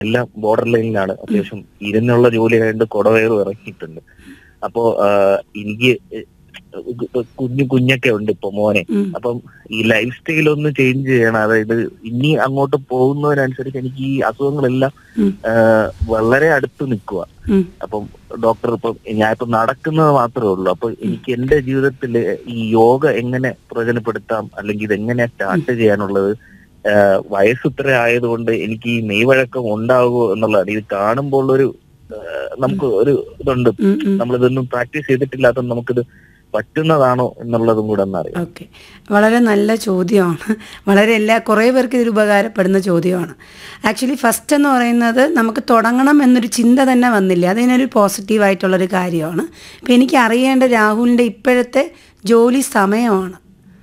എല്ലാം ബോർഡർ ലൈനിലാണ് അത്യാവശ്യം ഇരുന്നുള്ള ജോലി ആയതുകൊണ്ട് കുടവേറും ഇറങ്ങിയിട്ടുണ്ട് അപ്പോ ആ, എനിക്ക് കുഞ്ഞു കുഞ്ഞൊക്കെ ഉണ്ട് ഇപ്പൊ മോനെ ഉം. അപ്പം ഈ ലൈഫ് സ്റ്റൈൽ ഒന്ന് ചേഞ്ച് ചെയ്യണം അതായത് ഇനി അങ്ങോട്ട് പോകുന്നതിനനുസരിച്ച് എനിക്ക് ഈ അസുഖങ്ങളെല്ലാം ഉം. ആ, വളരെ അടുത്ത് നിൽക്കുക ഉം. അപ്പം ഡോക്ടർ ഇപ്പം ഞാൻ ഇപ്പൊ നടക്കുന്നത് മാത്രമേ ഉള്ളൂ അപ്പൊ എനിക്ക് എന്റെ ജീവിതത്തിൽ ഈ യോഗ എങ്ങനെ പ്രയോജനപ്പെടുത്താം അല്ലെങ്കിൽ ഇത് എങ്ങനെ സ്റ്റാർട്ട് ചെയ്യാനുള്ളത് ആ, വയസ്സ് ഇത്ര ആയതുകൊണ്ട് എനിക്ക് ഈ മെയ്വഴക്കം ഉണ്ടാകുമോ എന്നുള്ളതാണ് ഇത് കാണുമ്പോൾ ഒരു ആ, നമുക്ക് ഒരു ഇതുണ്ട് ഉം, ഉം. നമ്മളിതൊന്നും പ്രാക്ടീസ് ചെയ്തിട്ടില്ലാത്ത നമുക്കിത് പറ്റുന്നതാണോ എന്നുള്ളതും കൂടെ ഒന്നറിയാം ഓക്കെ വളരെ നല്ല ചോദ്യമാണ് വളരെ എല്ലാ കുറേ പേർക്ക് ഇതിൽ ഉപകാരപ്പെടുന്ന ചോദ്യമാണ് ആക്ച്വലി ഫസ്റ്റ് എന്ന് പറയുന്നത് നമുക്ക് തുടങ്ങണം എന്നൊരു ചിന്ത തന്നെ വന്നില്ല അതിനൊരു പോസിറ്റീവായിട്ടുള്ളൊരു കാര്യമാണ് ഇപ്പം എനിക്ക് അറിയേണ്ട രാഹുലിൻ്റെ ഇപ്പോഴത്തെ ജോലി സമയമാണ്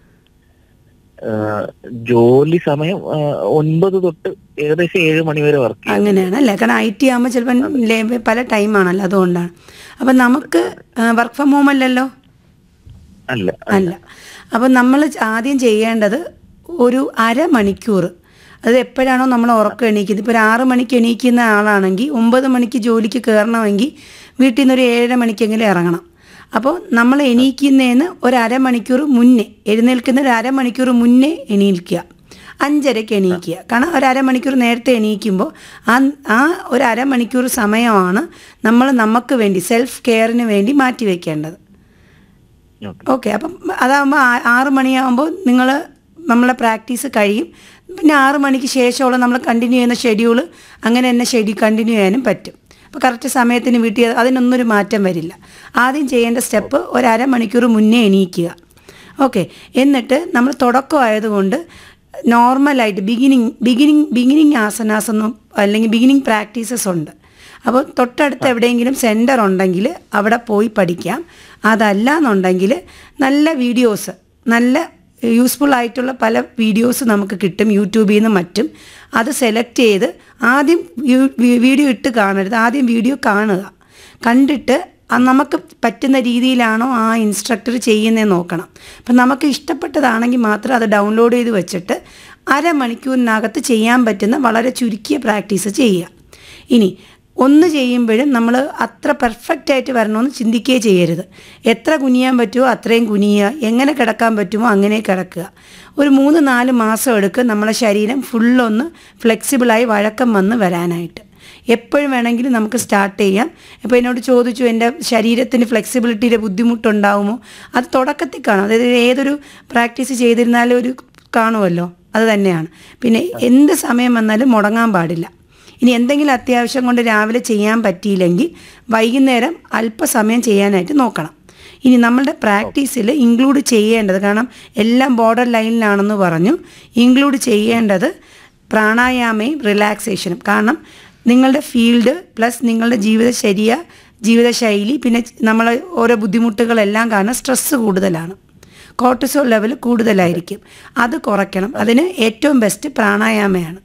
ആ, ജോലി സമയം ആ, ഒൻപത് തൊട്ട് ഏകദേശം ഏഴ് മണി വരെ വർക്ക് ചെയ്യും അങ്ങനെയാണ് അല്ലേ കാരണം ഐ ടി ആകുമ്പോൾ ചിലപ്പം ലേ- പല ടൈമാണല്ലോ അതുകൊണ്ടാണ് അപ്പം നമുക്ക് വർക്ക് ഫ്രം ഹോം അല്ലല്ലോ അല്ല അല്ല അപ്പം നമ്മൾ ആദ്യം ചെയ്യേണ്ടത് ഒരു അരമണിക്കൂർ അത് എപ്പോഴാണോ നമ്മൾ ഉറക്കം എണീക്കുന്നത് ഇപ്പോൾ ഒരു ആറ് മണിക്ക് എണീക്കുന്ന ആളാണെങ്കിൽ ഒമ്പത് മണിക്ക് ജോലിക്ക് കയറണമെങ്കിൽ വീട്ടിൽ നിന്ന് ഒരു ഏഴര മണിക്കെങ്കിലും ഇറങ്ങണം അപ്പോൾ നമ്മൾ എണീക്കുന്നതിന് ഒരു അരമണിക്കൂർ മുന്നേ എഴുന്നേൽക്കുന്ന ഒരു അരമണിക്കൂർ മുന്നേ എണീൽക്കുക അഞ്ചരയ്ക്ക് എണീക്കുക കാരണം ഒരു അരമണിക്കൂർ നേരത്തെ എണീക്കുമ്പോൾ ആ ആ ഒരു അരമണിക്കൂർ സമയമാണ് നമ്മൾ നമുക്ക് വേണ്ടി സെൽഫ് കെയറിന് വേണ്ടി മാറ്റി വയ്ക്കേണ്ടത് ഓക്കെ ഓക്കെ അപ്പം അതാകുമ്പോൾ ആറ് മണിയാകുമ്പോൾ നിങ്ങൾ നമ്മളെ പ്രാക്ടീസ് കഴിയും പിന്നെ ആറ് മണിക്ക് ശേഷമുള്ള നമ്മൾ കണ്ടിന്യൂ ചെയ്യുന്ന ഷെഡ്യൂൾ അങ്ങനെ തന്നെ ഷെഡ്യൂൾ കണ്ടിന്യൂ ചെയ്യാനും പറ്റും അപ്പോൾ കറക്റ്റ് സമയത്തിന് വീട്ടിൽ അതിനൊന്നൊരു മാറ്റം വരില്ല ആദ്യം ചെയ്യേണ്ട സ്റ്റെപ്പ് ഒരു അരമണിക്കൂർ മുന്നേ എണീക്കുക ഓക്കെ എന്നിട്ട് നമ്മൾ തുടക്കമായതുകൊണ്ട് നോർമലായിട്ട് ബിഗിനിങ് ബിഗിനിങ് ബിഗിനിങ് ആസനാസ് ഒന്നും അല്ലെങ്കിൽ ബിഗിനിങ് പ്രാക്ടീസസ് ഉണ്ട് അപ്പോൾ തൊട്ടടുത്ത് എവിടെയെങ്കിലും സെൻറ്റർ ഉണ്ടെങ്കിൽ അവിടെ പോയി പഠിക്കാം അതല്ല എന്നുണ്ടെങ്കിൽ നല്ല വീഡിയോസ് നല്ല യൂസ്ഫുൾ ആയിട്ടുള്ള പല വീഡിയോസ് നമുക്ക് കിട്ടും യൂട്യൂബിൽ നിന്നും മറ്റും അത് സെലക്ട് ചെയ്ത് ആദ്യം യു- വി- വീഡിയോ ഇട്ട് കാണരുത് ആദ്യം വീഡിയോ കാണുക കണ്ടിട്ട് അത് നമുക്ക് പറ്റുന്ന രീതിയിലാണോ ആ ഇൻസ്ട്രക്ടർ ചെയ്യുന്നതെന്ന് നോക്കണം അപ്പം നമുക്ക് ഇഷ്ടപ്പെട്ടതാണെങ്കിൽ മാത്രം അത് ഡൗൺലോഡ് ചെയ്ത് വെച്ചിട്ട് അരമണിക്കൂറിനകത്ത് ചെയ്യാൻ പറ്റുന്ന വളരെ ചുരുക്കിയ പ്രാക്ടീസ് ചെയ്യുക ഇനി ഒന്ന് ചെയ്യുമ്പോഴും നമ്മൾ അത്ര പെർഫെക്റ്റ് ആയിട്ട് വരണമെന്ന് ചിന്തിക്കുകയേ ചെയ്യരുത് എത്ര കുനിയാൻ പറ്റുമോ അത്രയും കുനിയുക എങ്ങനെ കിടക്കാൻ പറ്റുമോ അങ്ങനെ കിടക്കുക ഒരു മൂന്ന് നാല് മാസം എടുക്കും നമ്മളെ ശരീരം ഫുള്ളൊന്ന് ഫ്ലെക്സിബിളായി വഴക്കം വന്ന് വരാനായിട്ട് എപ്പോഴും വേണമെങ്കിലും നമുക്ക് സ്റ്റാർട്ട് ചെയ്യാം ഇപ്പോൾ എന്നോട് ചോദിച്ചു എൻ്റെ ശരീരത്തിന് ഫ്ലെക്സിബിലിറ്റിയുടെ ബുദ്ധിമുട്ടുണ്ടാവുമോ അത് തുടക്കത്തിൽ കാണും അതായത് ഏതൊരു പ്രാക്ടീസ് ചെയ്തിരുന്നാലും ഒരു കാണുമല്ലോ അത് തന്നെയാണ് പിന്നെ എന്ത് സമയം വന്നാലും മുടങ്ങാൻ പാടില്ല ഇനി എന്തെങ്കിലും അത്യാവശ്യം കൊണ്ട് രാവിലെ ചെയ്യാൻ പറ്റിയില്ലെങ്കിൽ വൈകുന്നേരം അല്പസമയം ചെയ്യാനായിട്ട് നോക്കണം ഇനി നമ്മളുടെ പ്രാക്ടീസിൽ ഇൻക്ലൂഡ് ചെയ്യേണ്ടത് കാരണം എല്ലാം ബോർഡർ ലൈനിലാണെന്ന് പറഞ്ഞു ഇൻക്ലൂഡ് ചെയ്യേണ്ടത് പ്രാണായാമയും റിലാക്സേഷനും കാരണം നിങ്ങളുടെ ഫീൽഡ് പ്ലസ് നിങ്ങളുടെ ജീവിതചര്യ ജീവിതശൈലി പിന്നെ നമ്മളെ ഓരോ ബുദ്ധിമുട്ടുകളെല്ലാം കാരണം സ്ട്രെസ്സ് കൂടുതലാണ് കോർട്ടിസോൾ ലെവൽ കൂടുതലായിരിക്കും അത് കുറയ്ക്കണം അതിന് ഏറ്റവും ബെസ്റ്റ് പ്രാണായാമയാണ്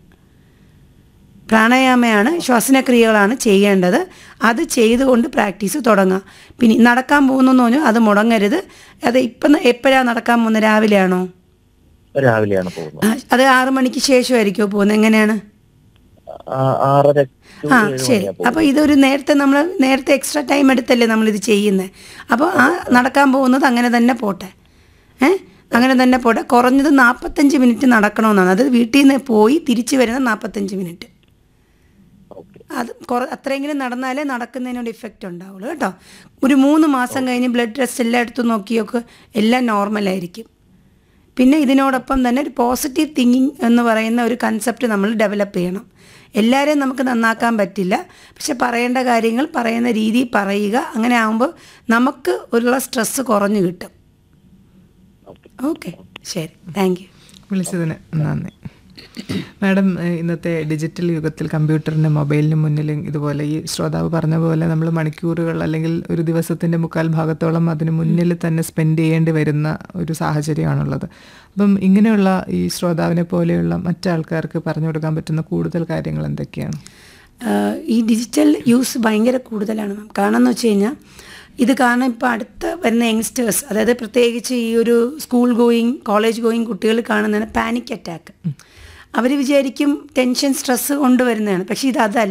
പ്രാണായാമയാണ് ശ്വസനക്രിയകളാണ് ചെയ്യേണ്ടത് അത് ചെയ്തുകൊണ്ട് പ്രാക്ടീസ് തുടങ്ങുക പിന്നെ നടക്കാൻ പോകുന്നു പറഞ്ഞു അത് മുടങ്ങരുത് അത് ഇപ്പം എപ്പോഴാണ് നടക്കാൻ പോകുന്നത് രാവിലെയാണോ രാവിലെയാണ് പോകുന്നത് ആ, അത് ആറു മണിക്ക് ശേഷമായിരിക്കുമോ പോകുന്നത് എങ്ങനെയാണ് ആ- ആറര to ആ ഏഴ് ശരി മണിയാ പോകുന്നത്. അപ്പോൾ ഇതൊരു നേരത്തെ നമ്മൾ നേരത്തെ എക്സ്ട്രാ ടൈം എടുത്തല്ലേ നമ്മളിത് ചെയ്യുന്നത് അപ്പോൾ ആ നടക്കാൻ പോകുന്നത് അങ്ങനെ തന്നെ പോട്ടെ ഏ അങ്ങനെ തന്നെ പോട്ടെ കുറഞ്ഞത് നാൽപ്പത്തഞ്ച് മിനിറ്റ് നടക്കണമെന്നാണ് അത് വീട്ടിൽ നിന്ന് പോയി തിരിച്ചു വരുന്ന നാൽപ്പത്തഞ്ച് മിനിറ്റ് ഓക്കെ അത് കുറ അത്രയെങ്കിലും നടന്നാലേ നടക്കുന്നതിനൊരു ഇഫക്റ്റ് ഉണ്ടാവുള്ളൂ കേട്ടോ ഒരു മൂന്ന് മാസം കഴിഞ്ഞ് ബ്ലഡ് ടെസ്റ്റ് എല്ലാം എടുത്ത് നോക്കിയൊക്കെ എല്ലാം നോർമലായിരിക്കും പിന്നെ ഇതിനോടൊപ്പം തന്നെ ഒരു പോസിറ്റീവ് തിങ്കിങ് എന്ന് പറയുന്ന ഒരു കൺസെപ്റ്റ് നമ്മൾ ഡെവലപ്പ് ചെയ്യണം എല്ലാവരെയും നമുക്ക് നന്നാക്കാൻ പറ്റില്ല പക്ഷെ പറയേണ്ട കാര്യങ്ങൾ പറയുന്ന രീതി പറയുക അങ്ങനെ ആകുമ്പോൾ നമുക്ക് ഉള്ള സ്ട്രെസ്സ് കുറഞ്ഞു കിട്ടും ഓക്കെ ഓക്കെ ശരി താങ്ക് യു വിളിച്ചതിന് നന്ദി മാഡം ഏഹ്, ഇന്നത്തെ ഡിജിറ്റൽ യുഗത്തിൽ കമ്പ്യൂട്ടറിനും മൊബൈലിനും മുന്നിലും ഇതുപോലെ ഈ ശ്രോതാവ് പറഞ്ഞ പോലെ നമ്മൾ മണിക്കൂറുകൾ അല്ലെങ്കിൽ ഒരു ദിവസത്തിൻ്റെ മുക്കാൽ ഭാഗത്തോളം അതിന് മുന്നിൽ തന്നെ സ്പെൻഡ് ചെയ്യേണ്ടി വരുന്ന ഒരു സാഹചര്യമാണുള്ളത് അപ്പം ഇങ്ങനെയുള്ള ഈ ശ്രോതാവിനെ പോലെയുള്ള മറ്റാൾക്കാർക്ക് പറഞ്ഞു കൊടുക്കാൻ പറ്റുന്ന കൂടുതൽ കാര്യങ്ങൾ എന്തൊക്കെയാണ് ആഹ് ഈ ഡിജിറ്റൽ യൂസ് ഭയങ്കര കൂടുതലാണ് മാം കാരണം എന്ന് വെച്ച് കഴിഞ്ഞാൽ ഇത് കാരണം ഇപ്പോൾ അടുത്ത് വരുന്ന യങ്സ്റ്റേഴ്സ് അതായത് പ്രത്യേകിച്ച് ഈ ഒരു സ്കൂൾ ഗോയിങ് കോളേജ് ഗോയിങ് കുട്ടികൾ കാണുന്നതാണ് പാനിക് അറ്റാക്ക് അവർ വിചാരിക്കും ടെൻഷൻ സ്ട്രെസ് കൊണ്ടുവരുന്നതാണ് പക്ഷെ ഇത് അതല്ല